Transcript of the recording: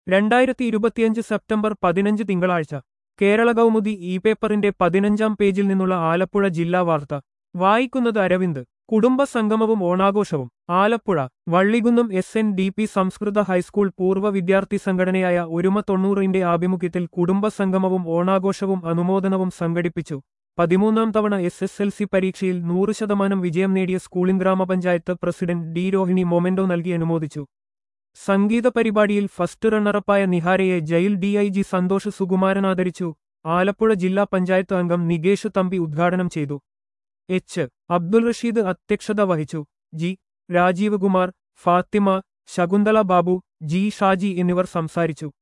രണ്ടായിരത്തി ഇരുപത്തിയഞ്ച് സെപ്റ്റംബർ പതിനഞ്ച് തിങ്കളാഴ്ച കേരള കൗമുദി ഇ പേപ്പറിന്റെ പതിനഞ്ചാം പേജിൽ നിന്നുള്ള ആലപ്പുഴ ജില്ലാ വാർത്ത വായിക്കുന്നത് അരവിന്ദ് കുടുംബ സംഗമവും ഓണാഘോഷവും Alappuzha Vallikunnam S N D P സംസ്കൃത ഹൈസ്കൂൾ പൂർവ്വ വിദ്യാർത്ഥി സംഘടനയായ ഒരുമ തൊണ്ണൂറിന്റെ ആഭിമുഖ്യത്തിൽ കുടുംബ സംഗമവും ഓണാഘോഷവും അനുമോദനവും സംഘടിപ്പിച്ചു പതിമൂന്നാം തവണ എസ് എസ് എൽ സി പരീക്ഷയിൽ നൂറ് ശതമാനം വിജയം നേടിയ സ്കൂളിൻ ഗ്രാമപഞ്ചായത്ത് പ്രസിഡന്റ് ഡി രോഹിണി മൊമെന്റോ നൽകി അനുമോദിച്ചു സംഗീത പരിപാടിയിൽ ഫസ്റ്റ് റണ്ണറപ്പായ നിഹാരയെ ജയിൽ ഡിഐജി സന്തോഷ് സുകുമാരൻ ആദരിച്ചു ആലപ്പുഴ ജില്ലാ പഞ്ചായത്ത് അംഗം നികേഷ് തമ്പി ഉദ്ഘാടനം ചെയ്തു എച്ച് അബ്ദുൾ റഷീദ് അധ്യക്ഷത വഹിച്ചു ജി രാജീവ് കുമാർ ഫാത്തിമ ശകുന്തള ബാബു ജി ഷാജി എന്നിവർ സംസാരിച്ചു